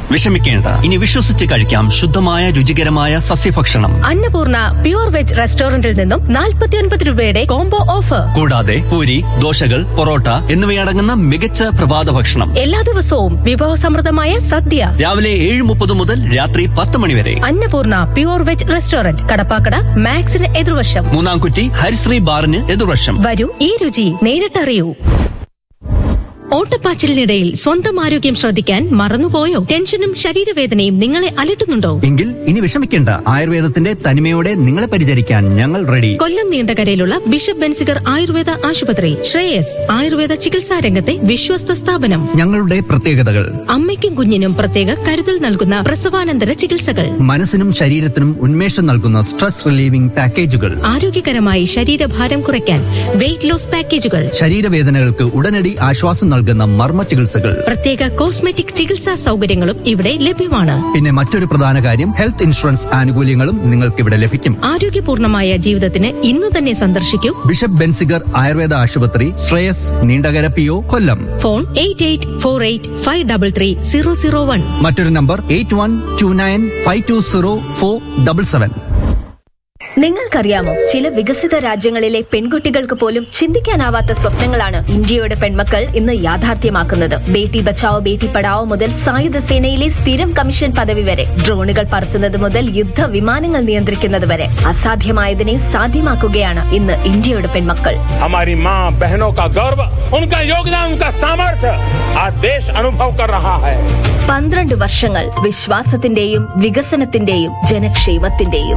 വിഷമിക്കേണ്ട ഇനി വിശ്വസിച്ച് കഴിക്കാം ശുദ്ധമായ രുചികരമായ സസ്യഭക്ഷണം അന്നപൂർണ പ്യൂർ വെജ് റെസ്റ്റോറന്റിൽ നിന്നും 49 രൂപയുടെ കോംബോ ഓഫർ കൂടാതെ പൂരി ദോശകൾ പൊറോട്ട എന്നിവയടങ്ങുന്ന മികച്ച പ്രഭാത ഭക്ഷണം എല്ലാ ദിവസവും വിഭവസമൃദ്ധമായ സദ്യ രാവിലെ ഏഴ് മുപ്പത് മുതൽ രാത്രി പത്ത് മണി വരെ Annapoorna pure veg restaurant Kadappakada മാക്സിന് എതിർവശം മൂന്നാംകുറ്റി ഹരിശ്രീ ബാറിന് എതിർവശം വരൂ ഈ രുചി നേരിട്ടറിയൂ ഓട്ടപ്പാച്ചിലിനിടയിൽ സ്വന്തം ആരോഗ്യം ശ്രദ്ധിക്കാൻ മറന്നുപോയോ ടെൻഷനും ശരീരവേദനയും നിങ്ങളെ അലട്ടുന്നുണ്ടോ എങ്കിൽ ഇനി വിഷമിക്കേണ്ട ആയുർവേദത്തിന്റെ തനിമയോടെ നിങ്ങളെ പരിചരിക്കാൻ ഞങ്ങൾ റെഡി കൊല്ലം നീണ്ടകരയിലുള്ള ബിഷപ്പ് ബെൻസിഗർ ആയുർവേദ ആശുപത്രി ശ്രേയസ് ആയുർവേദ ചികിത്സാ രംഗത്തെ വിശ്വസ്ത സ്ഥാപനം ഞങ്ങളുടെ പ്രത്യേകതകൾ അമ്മയ്ക്കും കുഞ്ഞിനും പ്രത്യേക കരുതൽ നൽകുന്ന പ്രസവാനന്തര ചികിത്സകൾ മനസ്സിനും ശരീരത്തിനും ഉന്മേഷം നൽകുന്ന സ്ട്രെസ് റിലീവിംഗ് പാക്കേജുകൾ ആരോഗ്യകരമായി ശരീരഭാരം കുറയ്ക്കാൻ വെയിറ്റ് ലോസ് പാക്കേജുകൾ ശരീരവേദനകൾക്ക് ഉടനടി ആശ്വാസം നൽകുന്ന മർമ്മ ചികിത്സകൾ പ്രത്യേക കോസ്മെറ്റിക് ചികിത്സാ സൗകര്യങ്ങളും ഇവിടെ ലഭ്യമാണ് പിന്നെ മറ്റൊരു പ്രധാന കാര്യം ഹെൽത്ത് ഇൻഷുറൻസ് ആനുകൂല്യങ്ങളും നിങ്ങൾക്ക് ഇവിടെ ലഭിക്കും ആരോഗ്യപൂർണമായ ജീവിതത്തിന് ഇന്നു തന്നെ സന്ദർശിക്കൂ ബിഷപ്പ് ബെൻസിഗർ ആയുർവേദ ആശുപത്രി Shreyas Neendakara P O Kollam phone eight eight four eight five double three zero zero one മറ്റൊരു number eight one two nine five two zero four double seven നിങ്ങൾക്കറിയാമോ ചില വികസിത രാജ്യങ്ങളിലെ പെൺകുട്ടികൾക്ക് പോലും ചിന്തിക്കാനാവാത്ത സ്വപ്നങ്ങളാണ് ഇന്ത്യയുടെ പെൺമക്കൾ ഇന്ന് യാഥാർത്ഥ്യമാക്കുന്നത് ബേട്ടി ബച്ചാവോ ബേട്ടി പഠാവോ മുതൽ സായുധ സേനയിലെ സ്ഥിരം കമ്മീഷൻ പദവി വരെ ഡ്രോണുകൾ പറത്തുന്നത് മുതൽ യുദ്ധ വിമാനങ്ങൾ നിയന്ത്രിക്കുന്നത് വരെ അസാധ്യമായതിനെ സാധ്യമാക്കുകയാണ് ഇന്ന് ഇന്ത്യയുടെ പെൺമക്കൾ हमारी माँ बहनों का गौरव उनका योगदान उनका सामर्थ्य आज देश अनुभव कर रहा है പന്ത്രണ്ട് വർഷങ്ങൾ വിശ്വാസത്തിന്റെയും വികസനത്തിന്റെയും ജനക്ഷേമത്തിന്റെയും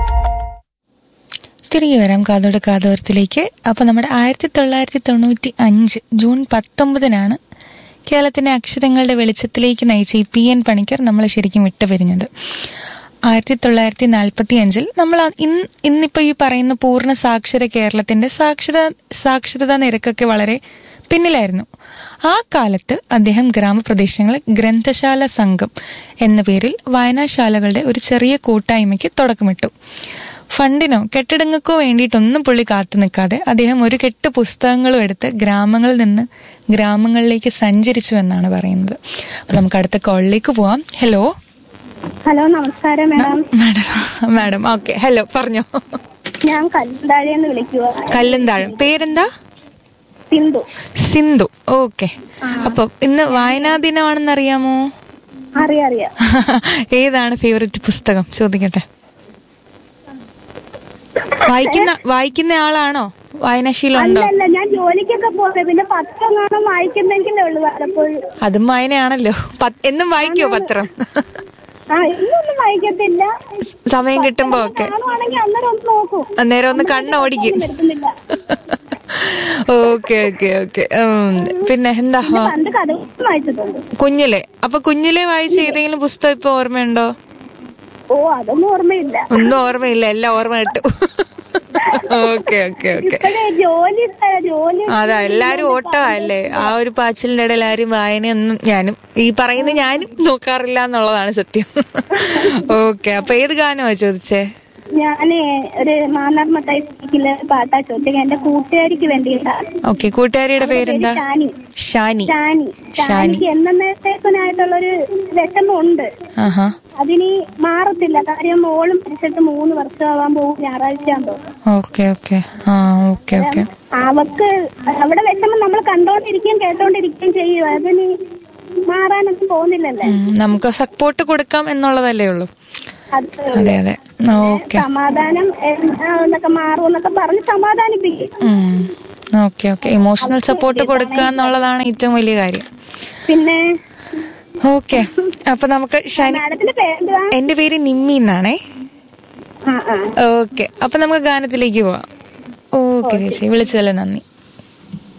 തിരികെ വരാം കാതോട് കാതോരത്തിലേക്ക് അപ്പോൾ നമ്മുടെ ആയിരത്തി തൊള്ളായിരത്തി തൊണ്ണൂറ്റി അഞ്ച് ജൂൺ പത്തൊമ്പതിനാണ് കേരളത്തിൻ്റെ അക്ഷരങ്ങളുടെ വെളിച്ചത്തിലേക്ക് നയിച്ച ഈ പി എൻ പണിക്കർ നമ്മളെ ശരിക്കും വിട്ടുപിരിഞ്ഞത് ആയിരത്തി തൊള്ളായിരത്തി നാൽപ്പത്തി അഞ്ചിൽ നമ്മൾ ആ- ഇന്ന് ഇന്നിപ്പോൾ ഈ പറയുന്ന പൂർണ്ണ സാക്ഷര കേരളത്തിൻ്റെ സാക്ഷര സാക്ഷരതാ നിരക്കൊക്കെ വളരെ പിന്നിലായിരുന്നു ആ കാലത്ത് അദ്ദേഹം ഗ്രാമപ്രദേശങ്ങളിൽ ഗ്രന്ഥശാല സംഘം എന്ന പേരിൽ വായനാശാലകളുടെ ഒരു ചെറിയ കൂട്ടായ്മയ്ക്ക് തുടക്കമിട്ടു ഫണ്ടിനോ കെട്ടിടങ്ങൾക്കോ വേണ്ടിയിട്ടൊന്നും പുള്ളി കാത്തു നിൽക്കാതെ അദ്ദേഹം ഒരു കെട്ട് പുസ്തകങ്ങളും എടുത്ത് ഗ്രാമങ്ങളിൽ നിന്ന് ഗ്രാമങ്ങളിലേക്ക് സഞ്ചരിച്ചു എന്നാണ് പറയുന്നത് അപ്പൊ നമുക്ക് അടുത്ത കോളിലേക്ക് പോവാം ഹലോ ഹലോ നമസ്കാരം madam madam madam okay hello പറഞ്ഞോ ഞാൻ കല്ലുതാഴെന്ന് വിളിക്കുക കല്ലുന്താഴം പേരെന്താ സിന്ധു സിന്ധു ഓക്കെ അപ്പൊ ഇന്ന് വായനാ ദിനമാണെന്ന് അറിയാമോ അറിയാം അറിയാം ഏതാണ് ഫേവററ്റ് പുസ്തകം ചോദിക്കട്ടെ വായിക്കുന്ന വായിക്കുന്ന ആളാണോ വായനാശീലം അല്ല ഉണ്ടോ അല്ല ഞാൻ ജോലിക്കൊക്കെ പോകുന്നത് പിന്നെ പത്രം കാണാൻ വായിക്കുന്നെങ്കിലേ ഉള്ളൂ പലപ്പോഴും അതും വായനയാണല്ലോ പ- എന്നും വായിക്കോ പത്രം ആ ഇന്നൊന്നും വായിക്കത്തില്ല സമയം കിട്ടുമ്പോ ഒക്കെ കാണുവാണെങ്കിൽ അന്നേരം ഒന്ന് നോക്കൂ അന്നേരം ഒന്ന് കണ്ണോടിക്കും വരുത്തുന്നില്ല ഓക്കെ ഓക്കെ ഓക്കെ പിന്നെ എന്താ ആ, പണ്ട് കഥ വായിച്ചിട്ടുണ്ട് കുഞ്ഞിലെ അപ്പൊ കുഞ്ഞിലെ വായിച്ച ഏതെങ്കിലും പുസ്തകം ഇപ്പൊ ഓർമ്മയുണ്ടോ ഓ അതൊന്നും ഓർമ്മയില്ല ഒന്നും ഓർമ്മയില്ല എല്ലാം ഓർമ്മ കിട്ടും ഓക്കെ ഓക്കെ ഓക്കെ ഇപ്പഴേ ജോലി സ്ഥ- ജോലി അതാ എല്ലാരും ഓട്ടമല്ലേ ആ ഒരു പാച്ചിലിന്റെ ഇടയിൽ ആരും വായനയൊന്നും ഞാനും ഈ പറയുന്ന ഞാനും നോക്കാറില്ല എന്നുള്ളതാണ് സത്യം ഓക്കെ അപ്പൊ ഏത് ഗാനമാ ചോദിച്ചേ ഞാന് ഒരു മാന്നാർമ ടൈപ്പിലെ പാട്ടാ ചോദിച്ചത് എന്റെ കൂട്ടുകാരിക്ക് വേണ്ടിയിട്ടാണ് ഓക്കെ കൂട്ടുകാരിയുടെ പേരെന്താ ഷാനി ഷാനി ഷാനി ഷാനി ഷാനിക്ക് എന്നേക്കുനായിട്ടുള്ളൊരു വിഷമമുണ്ട് ആഹാ അതിനി മാറത്തില്ല കാര്യം മോളും മരിച്ചിട്ട് മൂന്ന് വർഷമാവാൻ പോകും ഞായറാഴ്ച തോന്നുന്നു ഓക്കെ ഓക്കെ ആ ഓക്കെ ഓക്കെ അവക്ക് അവിടെ വിഷമം നമ്മൾ കണ്ടോണ്ടിരിക്കുകയും കേട്ടോണ്ടിരിക്കുകയും ചെയ്യും അതിനി മാറാനൊന്നും പോകുന്നില്ലല്ലേ നമുക്ക് സപ്പോർട്ട് കൊടുക്കാം എന്നുള്ളതല്ലേ ഉള്ളൂ അത് അതെ അതെ ഓക്കെ സമാധാനം എന്നൊക്കെ മാറും എന്നൊക്കെ പറഞ്ഞ് സമാധാനിപ്പിക്കും ഓക്കെ ഓക്കെ ഇമോഷണൽ സപ്പോർട്ട് കൊടുക്കുക എന്നുള്ളതാണ് ഏറ്റവും വലിയ കാര്യം പിന്നെ ഓക്കെ അപ്പൊ നമുക്ക് ഷാനി മാഡത്തിന്റെ പേരെന്തുവാ എന്റെ പേര് നിമ്മി എന്നാണേ ആ ആ ഓക്കെ അപ്പൊ നമുക്ക് ഗാനത്തിലേക്ക് പോവാം ഓക്കെ ചേച്ചി വിളിച്ചതല്ലേ നന്ദി